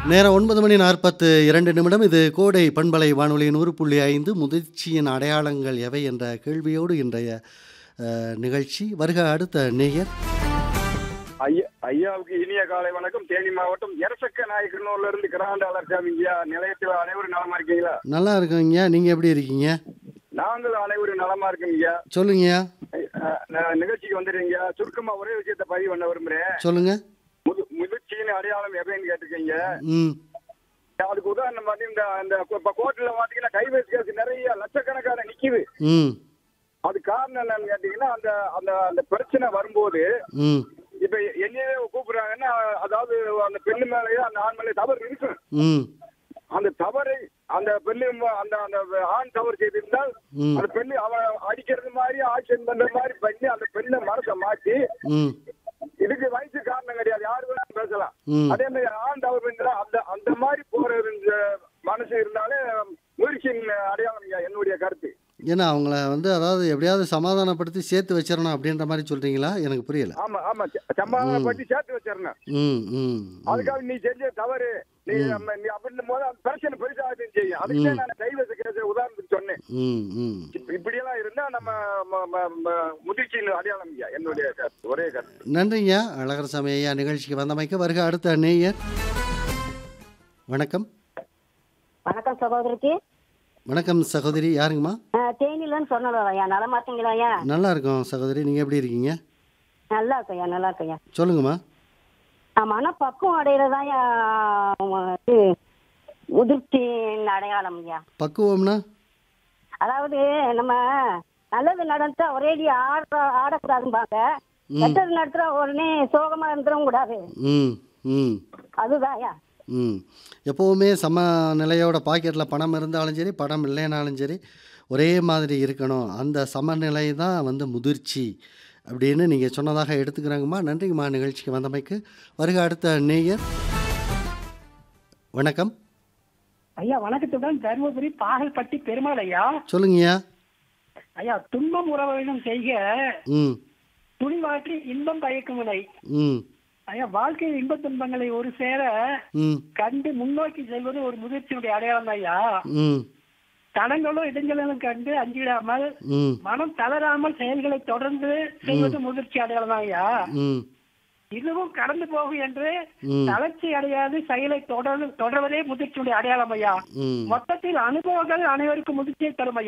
நேரம் ஒன்பது மணி நாற்பத்து இரண்டு நிமிடம் இது கோடை பண்பலை வானொலி நூறு புள்ளி ஐந்து முதிர்ச்சியின் அடையாளங்கள் எவை என்ற கேள்வியோடு இன்றைய அஹ், நிகழ்ச்சி வருக அடுத்த நேயர் ஐயா ஐயாவுக்கு இனிய காலை வணக்கம் தேனி மாவட்டம் எரசக்க நாயக்கனூர்ல இருந்து கிராண்ட் அலர்ஜாமிங்கய்யா நிலையத்தில் அனைவரும் நலமா இருக்கீங்களா நல்லா இருக்கீங்க நீங்கள் எப்படி இருக்கீங்க நாங்கள் அனைவரும் நலமா இருக்கீங்கய்யா சொல்லுங்கய்யா அஹ், நான் நிகழ்ச்சிக்கு வந்துடுறீங்க சுருக்கமா ஒரே விஷயத்த பதிவு பண்ண விரும்புறேன் சொல்லுங்க முது முதிர்ச்சியின் அடையாளம் எவைன்னு கேட்டிருக்கீங்க ம் அதுக்கு உதாரணம் வந்து இந்த இந்த இப்ப கோர்ட்ல பாத்தீங்கன்னா கைவேஸ் கேஸ் நிறைய லட்சக்கணக்கான நிக்குது ம் அது காரணம் என்னன்னு கேட்டீங்கன்னா அந்த அந்த அந்த பிரச்சனை வரும்போது ம் இப்ப என்னையே கூப்பிடுறாங்கன்னா அதாவது அந்த பெண்ணு மேலேயோ அந்த ஆண் மேலேயோ தவறு இருக்கு ம் அந்த தவறை அந்த பெண்ணு ம- அந்த அந்த ஆண் தவறு செய்திருந்தால் ம். அந்த பெண்ணு அவன் அடிக்கிறது மாதிரி ஆக்ஷன் பண்ற மாதிரி பண்ணி அந்த பெண்ணை மனசை மாத்தி ம் இதுக்கு வயசு காரணம் கிடையாது யாரு வேணாலும் பேசலாம் ம். அதே மாதிரி ஆண் தவறு பண்ணா அந்த அந்த மாதிரி போற இந்த மனசு இருந்தாலே முயற்சியின் அடையாளம் ஐயா, என்னுடைய கருத்து ஏன்னா அவங்கள வந்து அதாவது எப்படியாவது சமாதானப்படுத்தி சேர்த்து வச்சிடணும் அப்படின்ற மாதிரி சொல்கிறீங்களா எனக்கு புரியல ஆமா ஆமா ச- சமாதானப்படுத்தி சேர்த்து வச்சிடணும் ம் ம் அதுக்காக நீ செஞ்ச தவறு நீ நம்ம- நீ அப்படின்னும் போது அந்த பிரச்சனை பெருசாக செய்யும் அதுக்கு நான் கைவச கேச உதாரணத்துக்கு சொன்னேன் ம் ம் இப்ப- இப்படியெல்லாம் இருந்தா நம்ம ம- ம- ம- முதிர்ச்சியின் அடையாளம் ஐயா என்னுடைய கருத்து ஒரே கருத்து நன்றிங்க அழகரசாமி ஐயா நிகழ்ச்சிக்கு வந்தமைக்க வருக அடுத்த நேயர் வணக்கம் வணக்கம் சகோதரிக்கு வணக்கம் சகோதரி யாருங்கம்மா அஹ், தேனிலன்னு சொன்னோம் ஐயா நலமா இருக்கீங்களா ஐயா நல்லா இருக்கோம் சகோதரி நீங்கள் எப்படி இருக்கீங்க நல்லா இருக்கையா நல்லா இருக்கையா சொல்லுங்கம்மா மன பக்குவம் அடையிறதா ஐயா இது முதிர்ச்சியின் அடையாளம் ஐயா பக்குவம்னா அதாவது நம்ம நல்லது நடந்தா ஒரேடி ஆட ஆடக்கூடாதும்பாங்க கெட்டது நடத்துறா உடனே சோகமா இருந்துடவும் கூடாது ம் ம் அதுதான் ஐயா ம் எப்போவுமே சம நிலையோட பாக்கெட்டில் பணம் இருந்தாலும் சரி பணம் இல்லைனாலும் சரி ஒரே மாதிரி இருக்கணும் அந்த சமநிலை தான் வந்து முதிர்ச்சி அப்படின்னு நீங்கள் சொன்னதாக எடுத்துக்கிறாங்கம்மா நன்றிங்கம்மா நிகழ்ச்சிக்கு வந்தமைக்கு வருக அடுத்த நேயர் வணக்கம் ஐயா வணக்கத்துடன் தருமபுரி பாகல்பட்டி பெருமாள் ஐயா சொல்லுங்கய்யா ஐயா துன்பம் உறவினம் செய்க ம் துணிவாற்றி இன்பம் பயக்கும் வினை ம் ஐயா வாழ்க்கை இன்ப துன்பங்களை ஒரு சேர ம் கண்டு முன்னோக்கி செல்வது ஒரு முதிர்ச்சியுடைய அடையாளம் ஐயா ம் தடங்களும் இடைஞ்சலும் கண்டு அஞ்சிடாமல் ம் மனம் தளராமல் செயல்களை தொடர்ந்து செய்வது முதிர்ச்சி அடையாளம் ஐயா ம் இதுவும் கடந்து போகும் என்று ம். தளர்ச்சி அடையாது செயலை தொடர் தொடர்வதே முதிர்ச்சியுடைய அடையாளம் ஐயா ம் மொத்தத்தில் அனுபவங்கள் அனைவருக்கும் முதிர்ச்சியை தரும் ஐயா